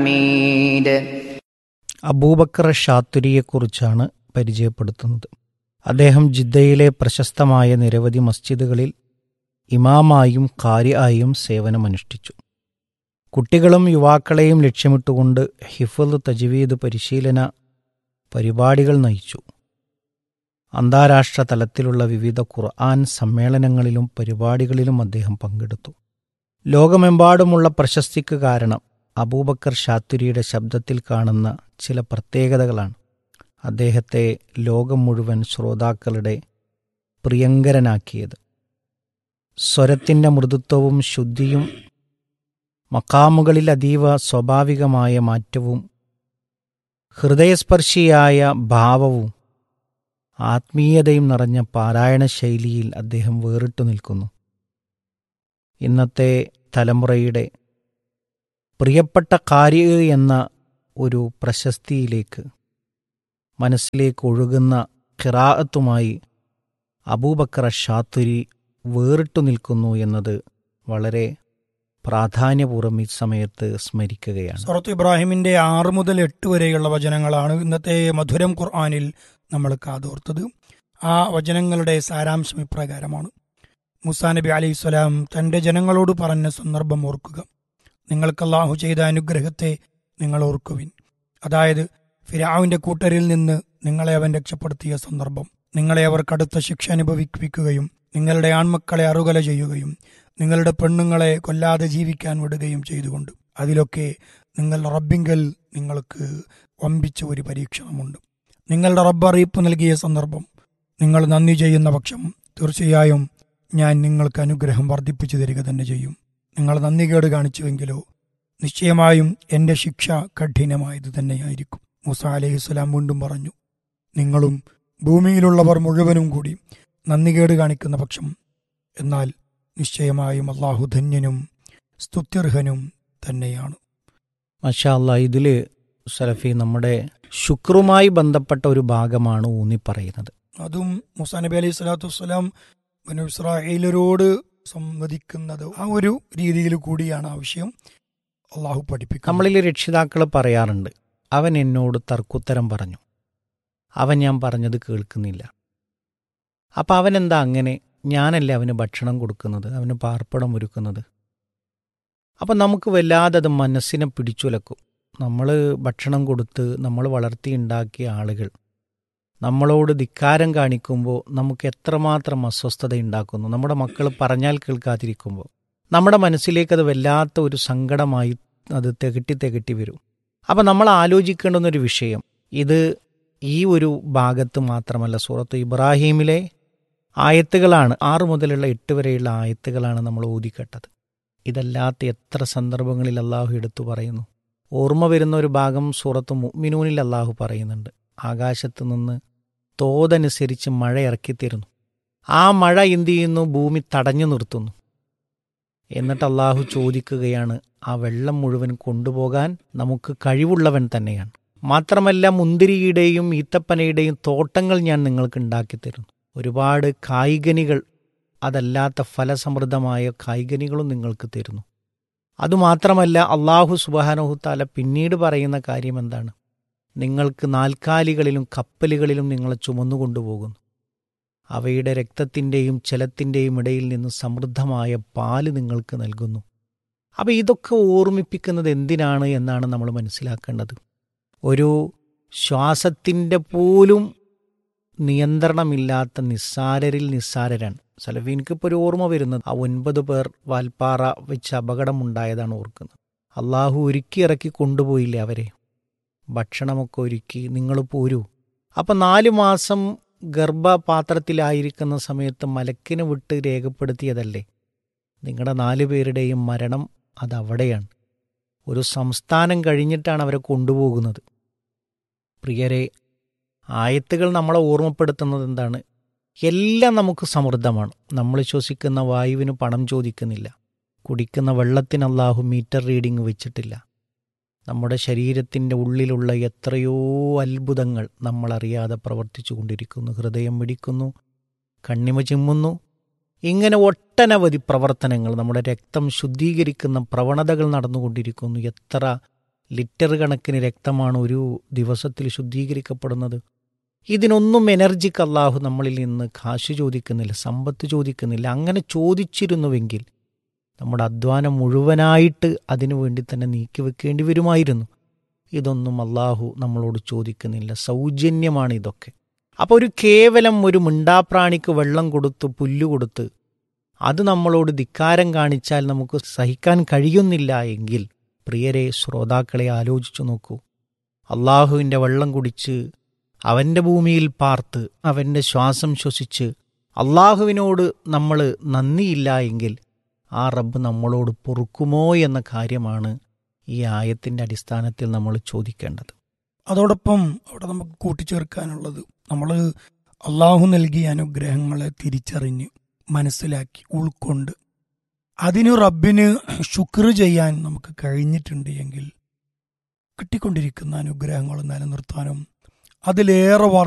حميد അബൂബക്കർ ഷാത്തുരിയെക്കുറിച്ചാണ് പരിചയപ്പെടുത്തുന്നത് അദ്ദേഹം ജിദ്ദയിലെ പ്രശസ്തമായ നിരവധി മസ്ജിദുകളിൽ ഇമാമായും കാരിയായും സേവനമനുഷ്ഠിച്ചു കുട്ടികളും യുവാക്കളെയും ലക്ഷ്യമിട്ടുകൊണ്ട് ഹിഫുൽ തജ്വീദ് പരിശീലന പരിപാടികൾ നയിച്ചു അന്താരാഷ്ട്ര തലത്തിലുള്ള വിവിധ ഖുർആൻ സമ്മേളനങ്ങളിലും പരിപാടികളിലും അദ്ദേഹം പങ്കെടുത്തു ലോകമെമ്പാടുമുള്ള പ്രശസ്തിക്ക് കാരണം അബൂബക്കർ ഷാത്തുരിയുടെ ശബ്ദത്തിൽ കാണുന്ന ചില പ്രത്യേകതകളാണ് അദ്ദേഹത്തെ ലോകം മുഴുവൻ ശ്രോതാക്കളുടെ പ്രിയങ്കരനാക്കിയത് സ്വരത്തിൻ്റെ മൃദുത്വവും ശുദ്ധിയും മക്കാമുകളിൽ അതീവ സ്വാഭാവികമായ മാറ്റവും ഹൃദയസ്പർശിയായ ഭാവവും ആത്മീയതയും നിറഞ്ഞ പാരായണ ശൈലിയിൽ അദ്ദേഹം വേറിട്ടു നിൽക്കുന്നു ഇന്നത്തെ തലമുറയുടെ പ്രിയപ്പെട്ട കാര്യ എന്ന ഒരു പ്രശസ്തിയിലേക്ക് മനസ്സിലേക്ക് ഒഴുകുന്ന ഖിറാഅത്തുമായി അബൂബക്കർ ഷാത്തുരി വേറിട്ടു നിൽക്കുന്നു എന്നത് വളരെ പ്രാധാന്യപൂർവ്വം ഈ സമയത്ത് സ്മരിക്കുകയാണ് സുറത്ത് ഇബ്രാഹിമിന്റെ ആറ് മുതൽ എട്ട് വരെയുള്ള വചനങ്ങളാണ് ഇന്നത്തെ മധുരം ഖുർആാനിൽ നമ്മൾ കാതോർത്തത് ആ വചനങ്ങളുടെ സാരാംശം ഇപ്രകാരമാണ് മുസാ നബി അലൈഹി സ്വലാം തന്റെ ജനങ്ങളോട് പറഞ്ഞ സന്ദർഭം ഓർക്കുക നിങ്ങൾക്ക് അള്ളാഹു ചെയ്ത അനുഗ്രഹത്തെ നിങ്ങൾ ഓർക്കുവിൻ അതായത് ഫിരാവിന്റെ കൂട്ടരിൽ നിന്ന് നിങ്ങളെ അവൻ രക്ഷപ്പെടുത്തിയ സന്ദർഭം നിങ്ങളെ അവർ കടുത്ത ശിക്ഷ അനുഭവിപ്പിക്കുകയും നിങ്ങളുടെ ആൺമക്കളെ അറുകല ചെയ്യുകയും നിങ്ങളുടെ പെണ്ണുങ്ങളെ കൊല്ലാതെ ജീവിക്കാൻ വിടുകയും ചെയ്തുകൊണ്ട് അതിലൊക്കെ നിങ്ങളുടെ റബ്ബിങ്കൽ നിങ്ങൾക്ക് വമ്പിച്ച ഒരു പരീക്ഷണമുണ്ട് നിങ്ങളുടെ റബ്ബ് അറിയിപ്പ് നൽകിയ സന്ദർഭം നിങ്ങൾ നന്ദി ചെയ്യുന്ന പക്ഷം തീർച്ചയായും ഞാൻ നിങ്ങൾക്ക് അനുഗ്രഹം വർദ്ധിപ്പിച്ചു തരിക തന്നെ ചെയ്യും നിങ്ങൾ നന്ദികേട് കാണിച്ചുവെങ്കിലോ നിശ്ചയമായും എന്റെ ശിക്ഷ കഠിനമായത് തന്നെയായിരിക്കും മൂസ അലഹിസ്സലാം വീണ്ടും പറഞ്ഞു നിങ്ങളും ഭൂമിയിലുള്ളവർ മുഴുവനും കൂടി നന്ദികേട് കാണിക്കുന്ന പക്ഷം എന്നാൽ നിശ്ചയമായും അള്ളാഹു ധന്യനും സ്തുത്യർഹനും തന്നെയാണ് മഷാ അല്ല ഇതിൽ സലഫി നമ്മുടെ ശുക്രുമായി ബന്ധപ്പെട്ട ഒരു ഭാഗമാണ് ഊന്നി പറയുന്നത് അതും മുസാ നബി അലൈഹി സ്വലാത്തു വസ്സലാം ബനു ഇസ്രായേലരോട് സംവദിക്കുന്നത് ആ ഒരു രീതിയിൽ കൂടിയാണ് ആ വിഷയം അള്ളാഹു പഠിപ്പിക്കുന്നത് നമ്മളിൽ രക്ഷിതാക്കൾ പറയാറുണ്ട് അവൻ എന്നോട് തർക്കുത്തരം പറഞ്ഞു അവൻ ഞാൻ പറഞ്ഞത് കേൾക്കുന്നില്ല അപ്പം അവൻ എന്താ അങ്ങനെ ഞാനല്ലേ അവന് ഭക്ഷണം കൊടുക്കുന്നത് അവന് പാർപ്പിടം ഒരുക്കുന്നത് അപ്പം നമുക്ക് വല്ലാതെ അത് മനസ്സിനെ പിടിച്ചുലക്കും നമ്മൾ ഭക്ഷണം കൊടുത്ത് നമ്മൾ വളർത്തിയുണ്ടാക്കിയ ആളുകൾ നമ്മളോട് ധിക്കാരം കാണിക്കുമ്പോൾ നമുക്ക് എത്രമാത്രം അസ്വസ്ഥത ഉണ്ടാക്കുന്നു നമ്മുടെ മക്കൾ പറഞ്ഞാൽ കേൾക്കാതിരിക്കുമ്പോൾ നമ്മുടെ മനസ്സിലേക്ക് അത് വല്ലാത്ത ഒരു സങ്കടമായി അത് തികട്ടി തികട്ടി വരും അപ്പം നമ്മൾ ആലോചിക്കേണ്ടുന്ന ഒരു വിഷയം ഇത് ഈ ഒരു ഭാഗത്ത് മാത്രമല്ല സൂറത്ത് ഇബ്രാഹീമിലെ ആയത്തുകളാണ് ആറ് മുതലുള്ള എട്ട് വരെയുള്ള ആയത്തുകളാണ് നമ്മൾ ഊതിക്കെട്ടത് ഇതല്ലാത്ത എത്ര സന്ദർഭങ്ങളിൽ അള്ളാഹു എടുത്തു പറയുന്നു ഓർമ്മ വരുന്ന ഒരു ഭാഗം സൂറത്ത് മുഅ്മിനൂനിൽ അള്ളാഹു പറയുന്നുണ്ട് ആകാശത്ത് നിന്ന് തോതനുസരിച്ച് മഴ ഇറക്കിത്തരുന്നു ആ മഴ എന്ത് ചെയ്യുന്നു ഭൂമി തടഞ്ഞു നിർത്തുന്നു എന്നിട്ട് അള്ളാഹു ചോദിക്കുകയാണ് ആ വെള്ളം മുഴുവൻ കൊണ്ടുപോകാൻ നമുക്ക് കഴിവുള്ളവൻ തന്നെയാണ് മാത്രമല്ല മുന്തിരിയുടെയും ഈത്തപ്പനയുടെയും തോട്ടങ്ങൾ ഞാൻ നിങ്ങൾക്ക് ഉണ്ടാക്കി തരുന്നു ഒരുപാട് കായികനികൾ അതല്ലാത്ത ഫലസമൃദ്ധമായ കായികനികളും നിങ്ങൾക്ക് തരുന്നു അതുമാത്രമല്ല അള്ളാഹു സുബാനഹുത്താല പിന്നീട് പറയുന്ന കാര്യം എന്താണ് നിങ്ങൾക്ക് നാൽക്കാലികളിലും കപ്പലുകളിലും നിങ്ങളെ ചുമന്നുകൊണ്ടുപോകുന്നു അവയുടെ രക്തത്തിൻ്റെയും ജലത്തിൻ്റെയും ഇടയിൽ നിന്ന് സമൃദ്ധമായ പാല് നിങ്ങൾക്ക് നൽകുന്നു അപ്പോൾ ഇതൊക്കെ ഓർമ്മിപ്പിക്കുന്നത് എന്തിനാണ് എന്നാണ് നമ്മൾ മനസ്സിലാക്കേണ്ടത് ഒരു ശ്വാസത്തിൻ്റെ പോലും നിയന്ത്രണമില്ലാത്ത നിസ്സാരരിൽ നിസ്സാരരാണ് സലഫീൻക്ക് ഇപ്പോൾ ഒരു ഓർമ്മ വരുന്നത് ആ ഒൻപത് പേർ വാൽപ്പാറ വെച്ച് അപകടമുണ്ടായതാണ് ഓർക്കുന്നത് അള്ളാഹു ഒരുക്കി ഇറക്കി കൊണ്ടുപോയില്ലേ അവരെ ഭക്ഷണമൊക്കെ ഒരുക്കി നിങ്ങൾ പോരൂ അപ്പം നാല് മാസം ഗർഭപാത്രത്തിലായിരിക്കുന്ന സമയത്ത് മലക്കിന് വിട്ട് രേഖപ്പെടുത്തിയതല്ലേ നിങ്ങളുടെ നാല് പേരുടെയും മരണം അതവിടെയാണ് ഒരു സംസ്ഥാനം കഴിഞ്ഞിട്ടാണ് അവരെ കൊണ്ടുപോകുന്നത് പ്രിയരെ ആയത്തുകൾ നമ്മളെ ഓർമ്മപ്പെടുത്തുന്നത് എന്താണ് എല്ലാം നമുക്ക് സമൃദ്ധമാണ് നമ്മൾ ശ്വസിക്കുന്ന വായുവിന് പണം ചോദിക്കുന്നില്ല കുടിക്കുന്ന വെള്ളത്തിന് അള്ളാഹു മീറ്റർ റീഡിംഗ് വെച്ചിട്ടില്ല നമ്മുടെ ശരീരത്തിൻ്റെ ഉള്ളിലുള്ള എത്രയോ അത്ഭുതങ്ങൾ നമ്മളറിയാതെ പ്രവർത്തിച്ചു കൊണ്ടിരിക്കുന്നു ഹൃദയം മിടിക്കുന്നു കണ്ണിമ ചിമ്മുന്നു ഇങ്ങനെ ഒട്ടനവധി പ്രവർത്തനങ്ങൾ നമ്മുടെ രക്തം ശുദ്ധീകരിക്കുന്ന പ്രവണതകൾ നടന്നുകൊണ്ടിരിക്കുന്നു എത്ര ലിറ്റർ കണക്കിന് രക്തമാണ് ഒരു ദിവസത്തിൽ ശുദ്ധീകരിക്കപ്പെടുന്നത് ഇതിനൊന്നും എനർജിക്ക് അള്ളാഹു നമ്മളിൽ നിന്ന് കാശ് ചോദിക്കുന്നില്ല സമ്പത്ത് ചോദിക്കുന്നില്ല അങ്ങനെ ചോദിച്ചിരുന്നുവെങ്കിൽ നമ്മുടെ അധ്വാനം മുഴുവനായിട്ട് അതിനു വേണ്ടി തന്നെ നീക്കി വെക്കേണ്ടി വരുമായിരുന്നു ഇതൊന്നും അള്ളാഹു നമ്മളോട് ചോദിക്കുന്നില്ല സൗജന്യമാണ് ഇതൊക്കെ അപ്പോൾ ഒരു കേവലം ഒരു മിണ്ടാപ്രാണിക്ക് വെള്ളം കൊടുത്ത് പുല്ല് കൊടുത്ത് അത് നമ്മളോട് ധിക്കാരം കാണിച്ചാൽ നമുക്ക് സഹിക്കാൻ കഴിയുന്നില്ല എങ്കിൽ പ്രിയരെ ശ്രോതാക്കളെ ആലോചിച്ചു നോക്കൂ അള്ളാഹുവിൻ്റെ വെള്ളം കുടിച്ച് അവൻ്റെ ഭൂമിയിൽ പാർത്ത് അവൻ്റെ ശ്വാസം ശ്വസിച്ച് അള്ളാഹുവിനോട് നമ്മൾ നന്ദിയില്ല എങ്കിൽ ആ റബ്ബ് നമ്മളോട് പൊറുക്കുമോ എന്ന കാര്യമാണ് ഈ ആയത്തിൻ്റെ അടിസ്ഥാനത്തിൽ നമ്മൾ ചോദിക്കേണ്ടത് അതോടൊപ്പം അവിടെ നമുക്ക് കൂട്ടിച്ചേർക്കാനുള്ളത് നമ്മൾ അള്ളാഹു നൽകിയ അനുഗ്രഹങ്ങളെ തിരിച്ചറിഞ്ഞ് മനസ്സിലാക്കി ഉൾക്കൊണ്ട് അതിന് റബ്ബിന് ശുക്ർ ചെയ്യാൻ നമുക്ക് കഴിഞ്ഞിട്ടുണ്ട് എങ്കിൽ കിട്ടിക്കൊണ്ടിരിക്കുന്ന അനുഗ്രഹങ്ങൾ നിലനിർത്താനും അതിലേറെ